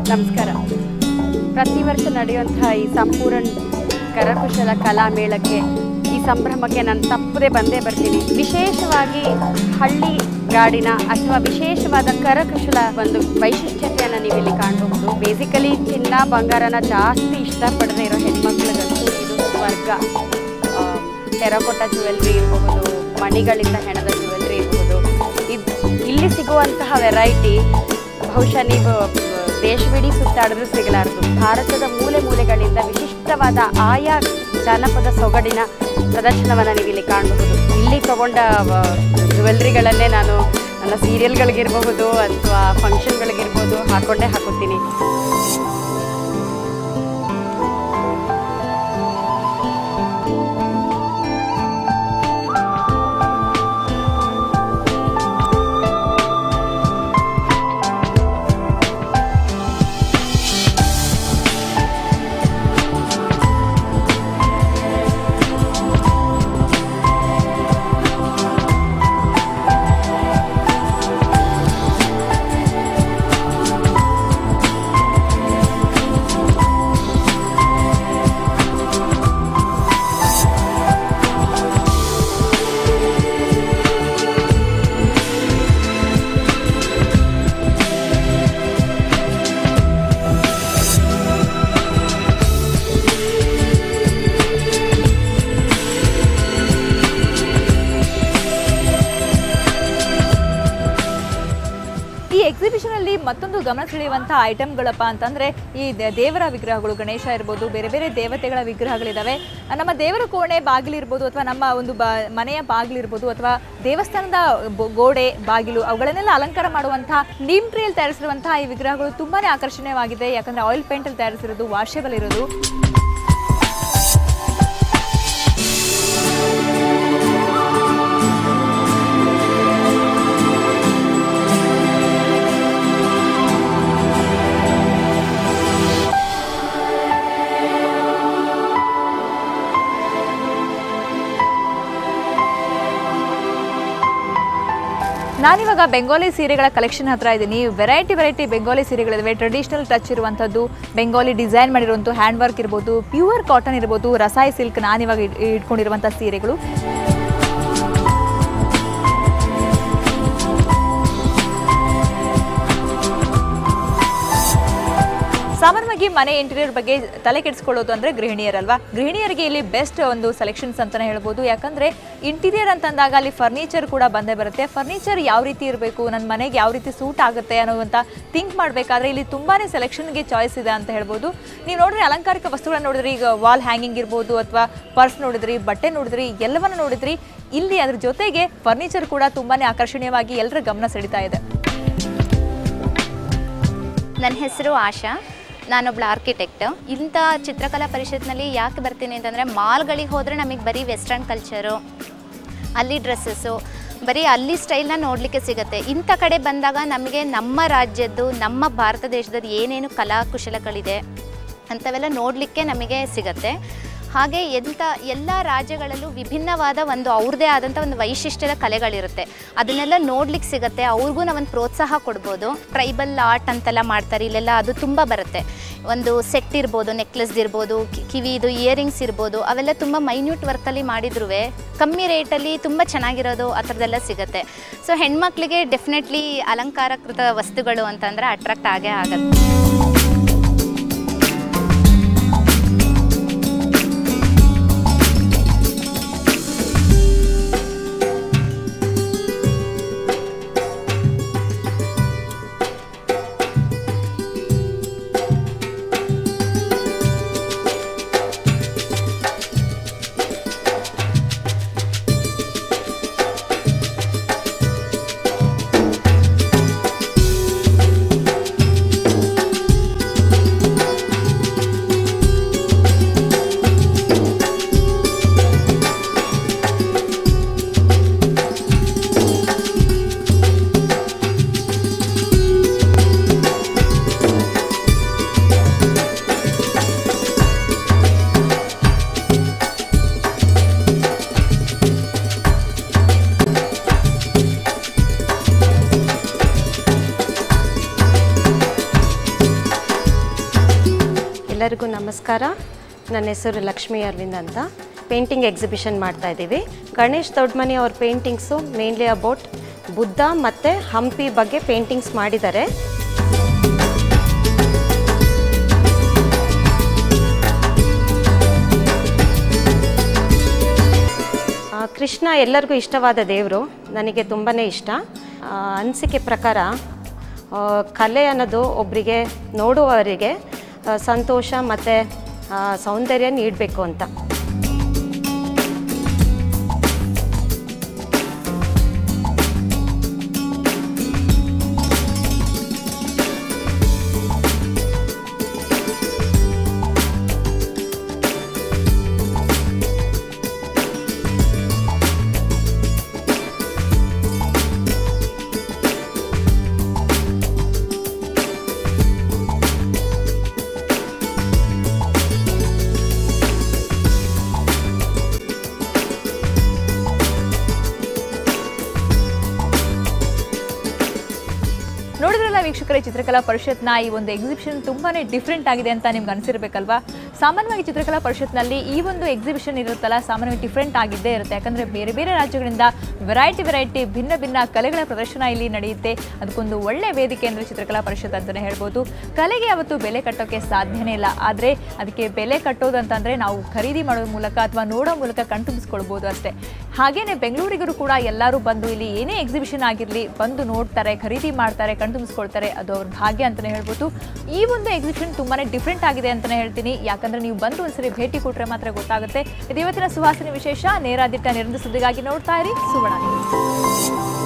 ನಮಸ್ಕಾರ ಪ್ರತಿ ವರ್ಷ ನಡೆಯುವಂತಹ ಈ ಸಂಪೂರ್ಣ ಕರಕುಶಲ ಕಲಾ ಮೇಳಕ್ಕೆ ಈ ಸಂಭ್ರಮಕ್ಕೆ ನಾನು ತಪ್ಪದೆ ಬಂದೇ ಬರ್ತೀನಿ ವಿಶೇಷವಾಗಿ ಹಳ್ಳಿ ಗಾಡಿನ ಅಥವಾ ವಿಶೇಷವಾದ ಕರಕುಶಲ ಒಂದು ವೈಶಿಷ್ಟ್ಯತೆಯನ್ನು ನೀವು ಇಲ್ಲಿ ಕಾಣಬಹುದು ಬೇಸಿಕಲಿ ಚಿನ್ನ ಬಂಗಾರನ ಜಾಸ್ತಿ ಇಷ್ಟಪಡದೇ ಇರೋ ಹೆಣ್ಮಕ್ಳಿಗಂತೂ ಇದು ಸ್ವರ್ಗ ಟೆರಕೋಟ ಜ್ಯುವೆಲ್ರಿ ಇರಬಹುದು ಮಣಿಗಳಿಂದ ಹೆಣದ ಜ್ಯುವೆಲ್ರಿ ಇರ್ಬೋದು ಇದು ಇಲ್ಲಿ ಸಿಗುವಂತಹ ವೆರೈಟಿ ಬಹುಶಃ ನೀವು ದೇಶವಿಡೀ ಸುತ್ತಾಡಿದ್ರೂ ಸಿಗಲಾರದು ಭಾರತದ ಮೂಲೆ ಮೂಲೆಗಳಿಂದ ವಿಶಿಷ್ಟವಾದ ಆಯಾ ಜಾನಪದ ಸೊಗಡಿನ ಪ್ರದರ್ಶನವನ್ನು ನೀವು ಇಲ್ಲಿ ಕಾಣಬಹುದು ಇಲ್ಲಿ ತಗೊಂಡ ಜ್ಯುವೆಲ್ರಿಗಳನ್ನೇ ನಾನು ನನ್ನ ಸೀರಿಯಲ್ಗಳಿಗಿರಬಹುದು ಅಥವಾ ಫಂಕ್ಷನ್ಗಳಿಗಿರ್ಬೋದು ಹಾಕೊಂಡೇ ಹಾಕೋತೀನಿ ಈ ಎಕ್ಸಿಬಿಷನ್ ಅಲ್ಲಿ ಮತ್ತೊಂದು ಗಮನ ಸೆಳೆಯುವಂತಹ ಐಟಮ್ಗಳಪ್ಪ ಅಂತಂದ್ರೆ ಈ ದೇ- ದೇವರ ವಿಗ್ರಹಗಳು ಗಣೇಶ ಇರ್ಬೋದು ಬೇರೆ ಬೇರೆ ದೇವತೆಗಳ ವಿಗ್ರಹಗಳಿದಾವೆ ನಮ್ಮ ದೇವರ ಕೋಣೆ ಬಾಗಿಲಿರ್ಬೋದು ಅಥವಾ ನಮ್ಮ ಒಂದು ಬ ಮನೆಯ ಬಾಗಿಲಿರ್ಬೋದು ಅಥವಾ ದೇವಸ್ಥಾನದ ಬೊ- ಗೋಡೆ ಬಾಗಿಲು ಅವುಗಳನ್ನೆಲ್ಲ ಅಲಂಕಾರ ಮಾಡುವಂತಹ ನೀಮ್ ಟ್ರೀಯಲ್ಲಿ ತಯಾರಿಸಿರುವಂತಹ ಈ ವಿಗ್ರಹಗಳು ತುಂಬಾನೇ ಆಕರ್ಷಣೀಯವಾಗಿದೆ ಯಾಕಂದ್ರೆ ಆಯಿಲ್ ಪೇಂಟ್ ಅಲ್ಲಿ ತಯಾರಿಸಿರೋದು ವಾಷೇಬಲ್ ಇರೋದು ನಾನಿವಾಗ ಬೆಂಗಾಲಿ ಸೀರೆಗಳ ಕಲೆಕ್ಷನ್ ಹತ್ರ ಇದ್ದೀನಿ ವೆರೈಟಿ ವೆರೈಟಿ ಬೆಂಗಾಲಿ ಸೀರೆಗಳಿವೆ ಟ್ರೆಡಿಷನಲ್ ಟಚ್ ಇರುವಂಥದ್ದು ಬೆಂಗಾಲಿ ಡಿಸೈನ್ ಮಾಡಿರುವಂಥ ಹ್ಯಾಂಡ್ ವರ್ಕ್ ಇರ್ಬೋದು ಪ್ಯೂರ್ ಕಾಟನ್ ಇರ್ಬೋದು ರಸಾಯಿ ಸಿಲ್ಕ್ ನಾನಿವಾಗ ಇಡ್- ಇಟ್ಕೊಂಡಿರುವಂಥ ಸೀರೆಗಳು ಸಾಮಾನ್ಯವಾಗಿ ಮನೆ ಇಂಟೀರಿಯರ್ ಬಗ್ಗೆ ತಲೆ ಕೆಡಿಸ್ಕೊಳ್ಳೋದು ಅಂದ್ರೆ ಗೃಹಿಣಿಯರಲ್ವಾ ಗೃಹಿಣಿಯರಿಗೆ ಇಲ್ಲಿ ಬೆಸ್ಟ್ ಒಂದು ಸೆಲೆಕ್ಷನ್ಸ್ ಅಂತಾನೆ ಹೇಳ್ಬೋದು ಯಾಕಂದ್ರೆ ಇಂಟೀರಿಯರ್ ಅಂತಂದಾಗ ಅಲ್ಲಿ ಫರ್ನಿಚರ್ ಕೂಡ ಬಂದೇ ಬರುತ್ತೆ ಫರ್ನಿಚರ್ ಯಾವ ರೀತಿ ಇರಬೇಕು ನನ್ನ ಮನೆಗೆ ಯಾವ ರೀತಿ ಸೂಟ್ ಆಗುತ್ತೆ ಅನ್ನುವಂಥ ಥಿಂಕ್ ಮಾಡಬೇಕಾದ್ರೆ ಇಲ್ಲಿ ತುಂಬಾನೇ ಸೆಲೆಕ್ಷನ್ಗೆ ಚಾಯ್ಸ್ ಇದೆ ಅಂತ ಹೇಳ್ಬೋದು ನೀವು ನೋಡಿದ್ರೆ ಅಲಂಕಾರಿಕ ವಸ್ತುಗಳನ್ನ ನೋಡಿದ್ರಿ ಈಗ ವಾಲ್ ಹ್ಯಾಂಗಿಂಗ್ ಇರ್ಬೋದು ಅಥವಾ ಪರ್ಸ್ ನೋಡಿದ್ರಿ ಬಟ್ಟೆ ನೋಡಿದ್ರಿ ಎಲ್ಲವನ್ನ ನೋಡಿದ್ರಿ ಇಲ್ಲಿ ಅದ್ರ ಜೊತೆಗೆ ಫರ್ನಿಚರ್ ಕೂಡ ತುಂಬಾನೇ ಆಕರ್ಷಣೀಯವಾಗಿ ಎಲ್ಲರ ಗಮನ ಸೆಳೀತಾ ಇದೆ ನನ್ನ ಹೆಸರು ಆಶಾ ನಾನೊಬ್ಳು ಆರ್ಕಿಟೆಕ್ಟ್ ಇಂಥ ಚಿತ್ರಕಲಾ ಪರಿಷತ್ನಲ್ಲಿ ಯಾಕೆ ಬರ್ತೀನಿ ಅಂತಂದರೆ ಮಾಲ್ಗಳಿಗೆ ಹೋದರೆ ನಮಗೆ ಬರೀ ವೆಸ್ಟರ್ನ್ ಕಲ್ಚರು ಅಲ್ಲಿ ಡ್ರೆಸ್ಸಸ್ಸು ಬರೀ ಅಲ್ಲಿ ಸ್ಟೈಲ್ನ ನೋಡಲಿಕ್ಕೆ ಸಿಗುತ್ತೆ ಇಂಥ ಕಡೆ ಬಂದಾಗ ನಮಗೆ ನಮ್ಮ ರಾಜ್ಯದ್ದು ನಮ್ಮ ಭಾರತ ದೇಶದಲ್ಲಿ ಏನೇನು ಕಲಾ ಕುಶಲಗಳಿದೆ ಅಂಥವೆಲ್ಲ ನೋಡಲಿಕ್ಕೆ ನಮಗೆ ಸಿಗತ್ತೆ ಹಾಗೆ ಎಂಥ ಎಲ್ಲ ರಾಜ್ಯಗಳಲ್ಲೂ ವಿಭಿನ್ನವಾದ ಒಂದು ಅವ್ರದ್ದೇ ಆದಂಥ ಒಂದು ವೈಶಿಷ್ಟ್ಯದ ಕಲೆಗಳಿರುತ್ತೆ ಅದನ್ನೆಲ್ಲ ನೋಡ್ಲಿಕ್ಕೆ ಸಿಗುತ್ತೆ ಅವ್ರಿಗೂ ನಾವೊಂದು ಪ್ರೋತ್ಸಾಹ ಕೊಡ್ಬೋದು ಟ್ರೈಬಲ್ ಆರ್ಟ್ ಅಂತೆಲ್ಲ ಮಾಡ್ತಾರೆ ಇಲ್ಲೆಲ್ಲ ಅದು ತುಂಬ ಬರುತ್ತೆ ಒಂದು ಸೆಟ್ ಇರ್ಬೋದು ನೆಕ್ಲೆಸ್ ಇರ್ಬೋದು ಕಿ- ಕಿವಿದು ಇಯರಿಂಗ್ಸ್ ಇರ್ಬೋದು ಅವೆಲ್ಲ ತುಂಬ ಮೈನ್ಯೂಟ್ ವರ್ಕಲ್ಲಿ ಮಾಡಿದ್ರೂ ಕಮ್ಮಿ ರೇಟಲ್ಲಿ ತುಂಬ ಚೆನ್ನಾಗಿರೋದು ಆ ಥರದ್ದೆಲ್ಲ ಸಿಗುತ್ತೆ ಸೊ ಹೆಣ್ಮಕ್ಳಿಗೆ ಡೆಫಿನೆಟ್ಲಿ ಅಲಂಕಾರಕೃತ ವಸ್ತುಗಳು ಅಂತಂದರೆ ಅಟ್ರಾಕ್ಟ್ ಆಗೇ ಆಗತ್ತೆ ಎಲ್ಲರಿಗೂ ನಮಸ್ಕಾರ ನನ್ನ ಹೆಸರು ಲಕ್ಷ್ಮೀ ಅರವಿಂದ್ ಅಂತ ಪೇಂಟಿಂಗ್ ಎಕ್ಸಿಬಿಷನ್ ಮಾಡ್ತಾ ಇದ್ದೀವಿ ಗಣೇಶ್ ದೊಡ್ಡಮನಿ ಅವ್ರ ಪೇಂಟಿಂಗ್ಸು ಮೇನ್ಲಿ ಅಬೌಟ್ ಬುದ್ಧ ಮತ್ತು ಹಂಪಿ ಬಗ್ಗೆ ಪೇಂಟಿಂಗ್ಸ್ ಮಾಡಿದ್ದಾರೆ ಆ, ಕೃಷ್ಣ ಎಲ್ಲರಿಗೂ ಇಷ್ಟವಾದ ದೇವರು ನನಗೆ ತುಂಬಾ ಇಷ್ಟ ಆ, ಅನಿಸಿಕೆ ಪ್ರಕಾರ ಆ, ಕಲೆ ಅನ್ನೋದು ಒಬ್ಬರಿಗೆ ನೋಡುವವರಿಗೆ ಆ, ಸಂತೋಷ ಮತ್ತು ಸೌಂದರ್ಯ ನೀಡಬೇಕು ಅಂತ ನೋಡಿದ್ರಲ್ಲ ವೀಕ್ಷಕರೇ ಚಿತ್ರಕಲಾ ಪರಿಷತ್ನ ಈ ಒಂದು ಎಕ್ಸಿಬಿಷನ್ ತುಂಬಾನೇ ಡಿಫ್ರೆಂಟ್ ಆಗಿದೆ ಅಂತ ನಿಮ್ಗೆ ಅನಿಸಿರ್ಬೇಕಲ್ವಾ ಸಾಮಾನ್ಯವಾಗಿ ಚಿತ್ರಕಲಾ ಪರಿಷತ್ನಲ್ಲಿ ಈ ಒಂದು ಎಕ್ಸಿಬಿಷನ್ ಇರುತ್ತಲ್ಲ ಸಾಮಾನ್ಯವಾಗಿ ಡಿಫ್ರೆಂಟ್ ಆಗಿದ್ದೇ ಇರುತ್ತೆ ಯಾಕಂದ್ರೆ ಬೇರೆ ಬೇರೆ ರಾಜ್ಯಗಳಿಂದ ವೆರೈಟಿ ವೆರೈಟಿ ಭಿನ್ನ ಭಿನ್ನ ಕಲೆಗಳ ಪ್ರದರ್ಶನ ಇಲ್ಲಿ ನಡೆಯುತ್ತೆ ಅದಕ್ಕೊಂದು ಒಳ್ಳೆ ವೇದಿಕೆ ಅಂದರೆ ಚಿತ್ರಕಲಾ ಪರಿಷತ್ ಅಂತಲೇ ಹೇಳ್ಬೋದು ಕಲೆಗೆ ಯಾವತ್ತೂ ಬೆಲೆ ಕಟ್ಟೋಕ್ಕೆ ಸಾಧ್ಯನೇ ಇಲ್ಲ ಆದರೆ ಅದಕ್ಕೆ ಬೆಲೆ ಕಟ್ಟೋದು ಅಂತಂದರೆ ನಾವು ಖರೀದಿ ಮಾಡೋ ಮೂಲಕ ಅಥವಾ ನೋಡೋ ಮೂಲಕ ಕಣ್ತುಂಬಿಸ್ಕೊಳ್ಬೋದು ಅಷ್ಟೇ ಹಾಗೇನೆ ಬೆಂಗಳೂರಿಗರು ಕೂಡ ಎಲ್ಲರೂ ಬಂದು ಇಲ್ಲಿ ಏನೇ ಎಕ್ಸಿಬಿಷನ್ ಆಗಿರಲಿ ಬಂದು ನೋಡ್ತಾರೆ ಖರೀದಿ ಮಾಡ್ತಾರೆ ಕಣ್ತುಂಬಿಸ್ಕೊಳ್ತಾರೆ ಅದು ಅವ್ರ ಭಾಗ್ಯ ಅಂತಲೇ ಹೇಳ್ಬೋದು ಈ ಒಂದು ಎಕ್ಸಿಬಿಷನ್ ತುಂಬಾನೇ ಡಿಫ್ರೆಂಟ್ ಆಗಿದೆ ಅಂತಲೇ ಹೇಳ್ತೀನಿ ಯಾಕಂದ್ರೆ ನೀವು ಬಂದು ಒಂದ್ಸರಿ ಭೇಟಿ ಕೊಟ್ಟರೆ ಮಾತ್ರ ಗೊತ್ತಾಗುತ್ತೆ ಇದು ಇವತ್ತಿನ ಸುಹಾಸಿನಿ ವಿಶೇಷ ನೇರಾದಿಟ್ಟ ನಿರಂತರ ಸುದ್ದಿಗಾಗಿ ನೋಡ್ತಾ ಇರಿ ಸುವರ್ಣ ನ್ಯೂಸ್.